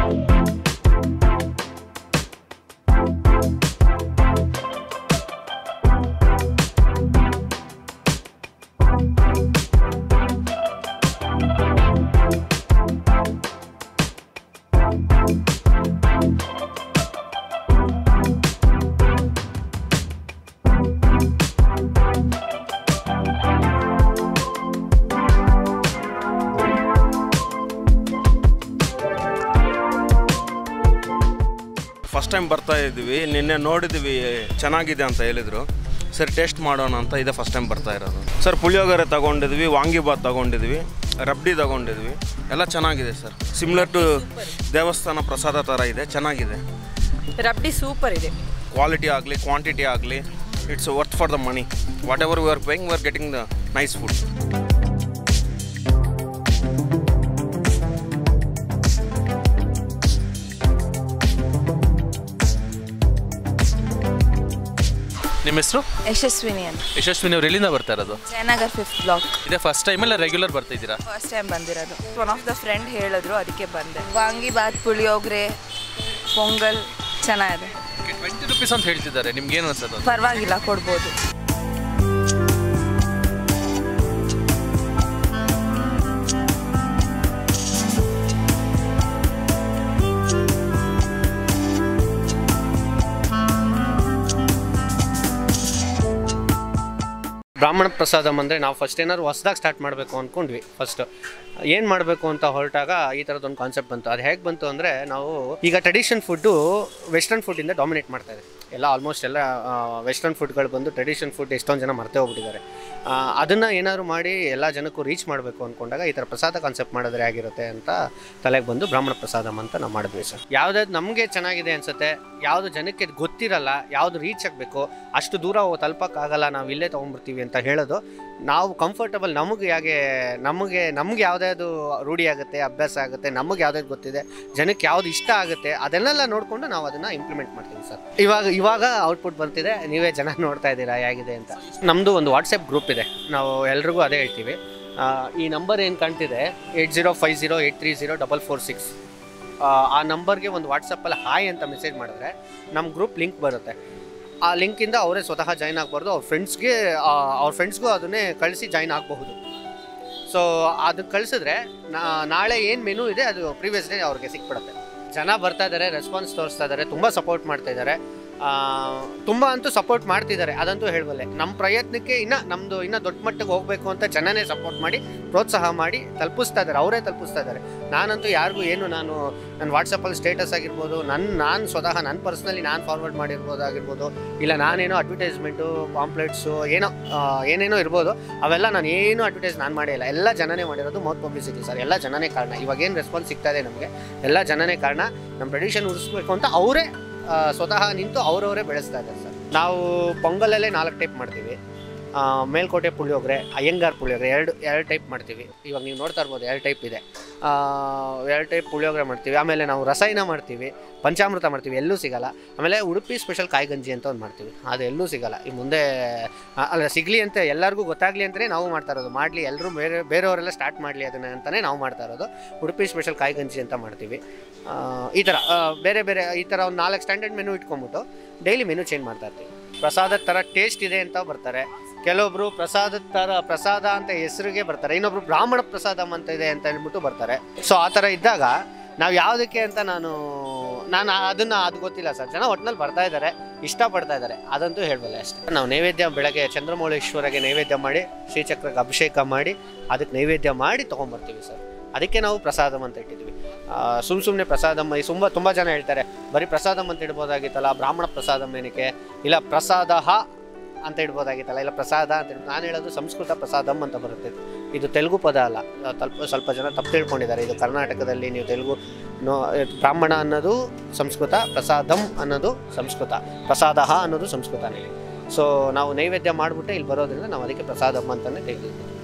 first time ಬರ್ತಾ ಇದ್ವಿ ನಿನ್ನೆ ನೋಡಿದ್ವಿ ಚೆನ್ನಾಗಿದೆ ಅಂತ ಹೇಳಿದರು ಸರ್ ಟೇಸ್ಟ್ ಮಾಡೋಣ ಅಂತ ಇದೆ ಫಸ್ಟ್ ಟೈಮ್ ಬರ್ತಾ ಇರೋದು ಸರ್ ಪುಳಿಯೋಗರೆ ತಗೊಂಡಿದ್ವಿ ವಾಂಗಿಬಾತ್ ತಗೊಂಡಿದ್ವಿ ರಬ್ಡಿ ತಗೊಂಡಿದ್ವಿ ಎಲ್ಲ ಚೆನ್ನಾಗಿದೆ ಸರ್ ಸಿಮ್ಲರ್ ಟು ದೇವಸ್ಥಾನ ಪ್ರಸಾದ ಥರ ಇದೆ ಚೆನ್ನಾಗಿದೆ ರಬ್ಡಿ ಸೂಪರ್ ಇದೆ ಕ್ವಾಲಿಟಿ ಆಗಲಿ ಕ್ವಾಂಟಿಟಿ ಆಗಲಿ it's worth for the money whatever we are paying we are getting the nice food ನಿಮ್ಮ ಹೆಸರು ಯಶಸ್ವಿನಿ ಅಂತ ಯಶಸ್ವಿನಿ ಅವ್ರು ಎಲ್ಲಿಂದ ಬರ್ತಾ ಇರೋದು ಜಯನಗರ್ ಫಿಫ್ತ್ ಬ್ಲಾಕ್ ಇದೇ ಫಸ್ಟ್ ಟೈಮ್ ಎಲ್ಲ ರೆಗ್ಯುಲರ್ ಬರ್ತಾ ಇದ್ದೀರಾ ಫಸ್ಟ್ ಟೈಮ್ ಬಂದಿರೋದು ಒನ್ ಆಫ್ ದ ಫ್ರೆಂಡ್ ಹೇಳಿದ್ರು ಅದಕ್ಕೆ ಬಂದೆ ವಾಂಗಿ ಬಾತ್ ಪುಳಿಯೋಗರೆ ಪೊಂಗಲ್ ಚೆನ್ನಾಗಿದೆ ಟ್ವೆಂಟಿ ರುಪೀಸ್ ಅಂತ ಹೇಳ್ತಿದ್ದಾರೆ ನಿಮ್ಗೆ ಏನು ಅನ್ಸೋದು ಪರವಾಗಿಲ್ಲ ಕೊಡ್ಬೋದು ಬ್ರಾಹ್ಮಣ ಪ್ರಸಾದಂ ಅಂದರೆ ನಾವು ಫಸ್ಟ್ ಏನಾದ್ರು ಹೊಸ್ದಾಗಿ ಸ್ಟಾರ್ಟ್ ಮಾಡಬೇಕು ಅಂದ್ಕೊಂಡ್ವಿ ಫಸ್ಟ್ ಏನು ಮಾಡಬೇಕು ಅಂತ ಹೊರಟಾಗ ಈ ಥರದ್ದೊಂದು ಕಾನ್ಸೆಪ್ಟ್ ಬಂತು ಅದು ಹೇಗೆ ಬಂತು ಅಂದರೆ ನಾವು ಈಗ ಟ್ರೆಡಿಷನ್ ಫುಡ್ಡು ವೆಸ್ಟರ್ನ್ ಫುಡ್ಡಿಂದ ಡಾಮಿನೇಟ್ ಮಾಡ್ತಾ ಇದೆ ಎಲ್ಲ ಆಲ್ಮೋಸ್ಟ್ ಎಲ್ಲ ವೆಸ್ಟರ್ನ್ ಫುಡ್ಗಳು ಬಂದು ಟ್ರೆಡಿಷನ್ ಫುಡ್ ಎಷ್ಟೊಂದು ಜನ ಮರ್ತೇ ಹೋಗ್ಬಿಟ್ಟಿದ್ದಾರೆ ಅದನ್ನು ಏನಾದ್ರು ಮಾಡಿ ಎಲ್ಲ ಜನಕ್ಕೂ ರೀಚ್ ಮಾಡಬೇಕು ಅಂದ್ಕೊಂಡಾಗ ಈ ಥರ ಪ್ರಸಾದ ಕಾನ್ಸೆಪ್ಟ್ ಮಾಡಿದ್ರೆ ಆಗಿರುತ್ತೆ ಅಂತ ತಲೆಗೆ ಬಂದು ಬ್ರಾಹ್ಮಣ ಪ್ರಸಾದಂ ಅಂತ ನಾವು ಮಾಡಿದ್ವಿ ಸರ್ ಯಾವುದಾದ್ರು ನಮಗೆ ಚೆನ್ನಾಗಿದೆ ಅನ್ಸುತ್ತೆ ಯಾವುದು ಜನಕ್ಕೆ ಗೊತ್ತಿರಲ್ಲ ಯಾವುದು ರೀಚ್ ಆಗಬೇಕು ಅಷ್ಟು ದೂರ ಹೋಗಿ ತಲುಪಕ್ಕಾಗಲ್ಲ ನಾವು ಇಲ್ಲೇ ತೊಗೊಂಡ್ಬರ್ತೀವಿ ಅಂತ ಹೇಳೋದು ನಾವು ಕಂಫರ್ಟಬಲ್ ನಮಗೆ ಹೇಗೆ ನಮಗೆ ನಮ್ಗೆ ಯಾವುದ್ಯಾವುದು ರೂಢಿ ಆಗುತ್ತೆ ಅಭ್ಯಾಸ ಆಗುತ್ತೆ ನಮಗೆ ಯಾವ್ದಾದ್ರು ಗೊತ್ತಿದೆ ಜನಕ್ಕೆ ಯಾವ್ದು ಇಷ್ಟ ಆಗುತ್ತೆ ಅದನ್ನೆಲ್ಲ ನೋಡಿಕೊಂಡು ನಾವು ಅದನ್ನು ಇಂಪ್ಲಿಮೆಂಟ್ ಮಾಡ್ತೀವಿ ಸರ್ ಇವಾಗ ಇವಾಗ ಔಟ್ಪುಟ್ ಬರ್ತಿದೆ ನೀವೇ ಜನ ನೋಡ್ತಾ ಇದ್ದೀರಾ ಹೇಗಿದೆ ಅಂತ ನಮ್ಮದು ಒಂದು ವಾಟ್ಸಪ್ ಗ್ರೂಪ್ ಇದೆ ನಾವು ಎಲ್ರಿಗೂ ಅದೇ ಹೇಳ್ತೀವಿ ಆ, ಈ ನಂಬರ್ ಏನು ಕಾಣ್ತಿದೆ eight zero five zero eight three zero double four six ಆ ನಂಬರ್ಗೆ ಒಂದು ವಾಟ್ಸಪ್ಪಲ್ಲಿ ಹಾಯ್ ಅಂತ ಮೆಸೇಜ್ ಮಾಡಿದ್ರೆ ನಮ್ಮ ಗ್ರೂಪ್ ಲಿಂಕ್ ಬರುತ್ತೆ ಆ ಲಿಂಕಿಂದ ಅವರೇ ಸ್ವತಃ ಜಾಯ್ನ್ ಆಗಬಾರ್ದು ಅವ್ರ ಫ್ರೆಂಡ್ಸ್ಗೆ ಅವ್ರ ಫ್ರೆಂಡ್ಸ್ಗೂ ಅದನ್ನೇ ಕಳಿಸಿ ಜಾಯ್ನ್ ಆಗಬಹುದು ಸೊ ಅದು ಕಳಿಸಿದ್ರೆ ನಾಳೆ ಏನು ಮೆನು ಇದೆ ಅದು ಪ್ರೀವಿಯಸ್ ಡೇ ಅವ್ರಿಗೆ ಸಿಕ್ಬಿಡುತ್ತೆ ಜನ ಬರ್ತಾ ಇದ್ದಾರೆ ರೆಸ್ಪಾನ್ಸ್ ತೋರಿಸ್ತಾ ಇದ್ದಾರೆ ತುಂಬ ಸಪೋರ್ಟ್ ಮಾಡ್ತಾ ಇದ್ದಾರೆ ತುಂಬ ಅಂತೂ ಸಪೋರ್ಟ್ ಮಾಡ್ತಿದ್ದಾರೆ ಅದಂತೂ ಹೇಳಬಲ್ಲೆ ನಮ್ಮ ಪ್ರಯತ್ನಕ್ಕೆ ಇನ್ನು ನಮ್ಮದು ಇನ್ನೂ ದೊಡ್ಡ ಮಟ್ಟಿಗೆ ಹೋಗಬೇಕು ಅಂತ ಜನನೇ ಸಪೋರ್ಟ್ ಮಾಡಿ ಪ್ರೋತ್ಸಾಹ ಮಾಡಿ ತಲುಪಿಸ್ತಾ ಇದ್ದಾರೆ ಅವರೇ ತಲುಪಿಸ್ತಾ ಇದ್ದಾರೆ ನಾನಂತೂ ಯಾರಿಗೂ ಏನು ನಾನು ನನ್ನ ವಾಟ್ಸಪ್ಪಲ್ಲಿ ಸ್ಟೇಟಸ್ ಆಗಿರ್ಬೋದು ನನ್ನ ನಾನು ಸ್ವತಃ ನನ್ನ ಪರ್ಸ್ನಲಿ ನಾನು ಫಾರ್ವರ್ಡ್ ಮಾಡಿರ್ಬೋದಾಗಿರ್ಬೋದು ಇಲ್ಲ ನಾನೇನೋ ಅಡ್ವರ್ಟೈಸ್ಮೆಂಟು ಪಾಂಪ್ಲೆಟ್ಸು ಏನೋ ಆ, ಏನೇನೋ ಇರ್ಬೋದು ಅವೆಲ್ಲ ನಾನು ಏನು ಅಡ್ವರ್ಟೈಸ್ ನಾನು ಮಾಡೇ ಇಲ್ಲ ಎಲ್ಲ ಜನನೇ ಮಾಡಿರೋದು ಮೌತ್ ಪಬ್ಲಿಸಿಟಿ ಸರ್ ಎಲ್ಲ ಜನನೇ ಕಾರಣ ಇವಾಗ ಏನು ರೆಸ್ಪಾನ್ಸ್ ಸಿಗ್ತಾ ಇದೆ ನಮಗೆ ಎಲ್ಲ ಜನನೇ ಕಾರಣ ನಮ್ಮ ಟ್ರೆಡಿಷನ್ ಉಳಿಸ್ಬೇಕು ಅಂತ ಅವರೇ ಸ್ವತಃ ನಿಂತು ಅವರವರೇ ಬೆಳೆಸ್ತಾ ಇದ್ದಾರೆ ಸರ್ ನಾವು ಪೊಂಗಲಲ್ಲೇ ನಾಲ್ಕು ಟೈಪ್ ಮಾಡ್ತೀವಿ ಆ, ಮೇಲ್ಕೋಟೆ ಪುಳಿಯೋಗರೆ ಅಯ್ಯಂಗಾರ್ ಪುಳಿಯೋಗರೆ ಎರಡು ಎರಡು ಟೈಪ್ ಮಾಡ್ತೀವಿ ಇವಾಗ ನೀವು ನೋಡ್ತಾ ಇರ್ಬೋದು ಎರಡು ಟೈಪ್ ಇದೆ ಆ, ಎರಡು ಟೈಪ್ ಪುಳಿಯೋಗರೆ ಮಾಡ್ತೀವಿ ಆಮೇಲೆ ನಾವು ರಸಾಯನ ಮಾಡ್ತೀವಿ ಪಂಚಾಮೃತ ಮಾಡ್ತೀವಿ ಎಲ್ಲೂ ಸಿಗಲ್ಲ ಆಮೇಲೆ ಉಡುಪಿ ಸ್ಪೆಷಲ್ ಕಾಯಿ ಗಂಜಿ ಅಂತ ಒಂದು ಮಾಡ್ತೀವಿ ಅದು ಎಲ್ಲೂ ಸಿಗಲ್ಲ ಈ ಮುಂದೆ ಆ, ಅಲ್ಲ ಸಿಗಲಿ ಅಂತ ಎಲ್ಲರಿಗೂ ಗೊತ್ತಾಗಲಿ ಅಂತಲೇ ನಾವು ಮಾಡ್ತಾ ಇರೋದು ಮಾಡಲಿ ಎಲ್ಲರೂ ಬೇರೆ ಬೇರೆಯವರೆಲ್ಲ ಸ್ಟಾರ್ಟ್ ಮಾಡಲಿ ಅದನ್ನು ಅಂತಲೇ ನಾವು ಮಾಡ್ತಾ ಇರೋದು ಉಡುಪಿ ಸ್ಪೆಷಲ್ ಕಾಯಿ ಗಂಜಿ ಅಂತ ಮಾಡ್ತೀವಿ ಆ, ಈ ಥರ ಆ, ಬೇರೆ ಬೇರೆ ಈ ಥರ ಒಂದು ನಾಲ್ಕು ಸ್ಟ್ಯಾಂಡರ್ಡ್ ಮೆನು ಇಟ್ಕೊಂಬಿಟ್ಟು ಡೈಲಿ ಮೆನು ಚೇಂಜ್ ಮಾಡ್ತಾ ಇರ್ತೀವಿ ಪ್ರಸಾದದ ಥರ ಟೇಸ್ಟ್ ಇದೆ ಅಂತ ಬರ್ತಾರೆ ಕೆಲವೊಬ್ರು ಪ್ರಸಾದದ ಥರ ಪ್ರಸಾದ ಅಂತ ಹೆಸರಿಗೆ ಬರ್ತಾರೆ ಇನ್ನೊಬ್ರು ಬ್ರಾಹ್ಮಣ ಪ್ರಸಾದಂ ಅಂತ ಇದೆ ಅಂತ ಹೇಳ್ಬಿಟ್ಟು ಬರ್ತಾರೆ ಸೊ ಆ ಥರ ಇದ್ದಾಗ ನಾವು ಯಾವುದಕ್ಕೆ ಅಂತ ನಾನು ನಾನು ಅದನ್ನ ಅದು ಗೊತ್ತಿಲ್ಲ ಸರ್ ಜನ ಒಟ್ಟಿನಲ್ಲಿ ಬರ್ತಾ ಇದ್ದಾರೆ ಇಷ್ಟಪಡ್ತಾ ಇದ್ದಾರೆ ಅದಂತೂ ಹೇಳಬಲ್ಲೆ ಅಷ್ಟೇ ನಾವು ನೈವೇದ್ಯ ಬೆಳಗ್ಗೆ ಚಂದ್ರಮೌಳೇಶ್ವರಗೆ ನೈವೇದ್ಯ ಮಾಡಿ ಶ್ರೀಚಕ್ರಕ್ಕೆ ಅಭಿಷೇಕ ಮಾಡಿ ಅದಕ್ಕೆ ನೈವೇದ್ಯ ಮಾಡಿ ತೊಗೊಂಬರ್ತೀವಿ ಸರ್ ಅದಕ್ಕೆ ನಾವು ಪ್ರಸಾದಂ ಅಂತ ಇಟ್ಟಿದ್ವಿ ಸುಮ್ಮ ಸುಮ್ಮನೆ ಪ್ರಸಾದಂ ಈ ತುಂಬ ತುಂಬ ಜನ ಹೇಳ್ತಾರೆ ಬರೀ ಪ್ರಸಾದಂ ಅಂತ ಇಡ್ಬೋದಾಗಿತ್ತಲ್ಲ ಬ್ರಾಹ್ಮಣ ಪ್ರಸಾದಂ ಏನಕ್ಕೆ ಇಲ್ಲ ಪ್ರಸಾದ ಅಂತ ಇಡ್ಬೋದಾಗಿತ್ತಲ್ಲ ಇಲ್ಲ ಪ್ರಸಾದ ಅಂತ ಇಡ್- ನಾನು ಹೇಳೋದು ಸಂಸ್ಕೃತ ಪ್ರಸಾದಂ ಅಂತ ಬರುತ್ತೆ ಇದು ತೆಲುಗು ಪದ ಅಲ್ಲ ಆ, ತಲ್ಪ ಸ್ವಲ್ಪ ಜನ ತಪ್ಪು ತಿಳ್ಕೊಂಡಿದ್ದಾರೆ ಇದು ಕರ್ನಾಟಕದಲ್ಲಿ ನೀವು ತೆಲುಗು ನೋ ಬ್ರಾಹ್ಮಣ ಅನ್ನೋದು ಸಂಸ್ಕೃತ ಪ್ರಸಾದಂ ಅನ್ನೋದು ಸಂಸ್ಕೃತ ಪ್ರಸಾದ ಅನ್ನೋದು ಸಂಸ್ಕೃತನೇ ಸೊ ನಾವು ನೈವೇದ್ಯ ಮಾಡಿಬಿಟ್ಟೆ ಇಲ್ಲಿ ಬರೋದ್ರಿಂದ ನಾವು ಅದಕ್ಕೆ ಪ್ರಸಾದಂ ಅಂತಲೇ ತೆಗೆದಿದ್ದೀವಿ